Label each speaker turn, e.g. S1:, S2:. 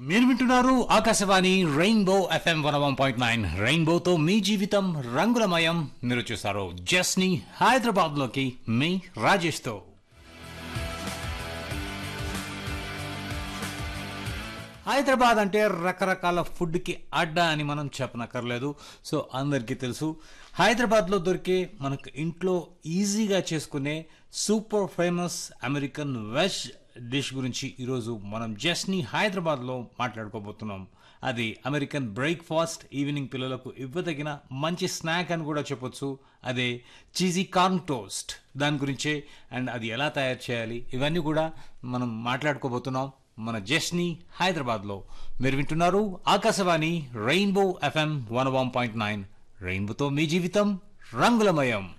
S1: మీరు వింటున్నారు Akashvani rainbow FM one one point nine రెయిన్బోతో మీ జీవితం రంగులమయం మీరు చూస్తారు జస్ని హైదరాబాద్ లోకి మీ రాజేష్ తో హైదరాబాద్ అంటే రకరకాల ఫుడ్కి అడ్డా అని మనం చెప్పనక్కర్లేదు సో అందరికీ తెలుసు హైదరాబాద్లో దొరికే మనకు ఇంట్లో ఈజీగా చేసుకునే super famous American veg dish గురించి ఈరోజు మనం జస్ట్ని హైదరాబాద్లో మాట్లాడుకోబోతున్నాం అది అమెరికన్ బ్రేక్ఫాస్ట్ ఈవినింగ్ పిల్లలకు ఇవ్వదగిన మంచి స్నాక్ అని కూడా చెప్పొచ్చు అదే చీజీ కార్న్ టోస్ట్ దాని గురించే అండ్ అది ఎలా తయారు చేయాలి ఇవన్నీ కూడా మనం మాట్లాడుకోబోతున్నాం మన జస్ని హైదరాబాద్లో మీరు వింటున్నారు Akashvani rainbow FM one one point nine రెయిన్బోతో మీ జీవితం రంగులమయం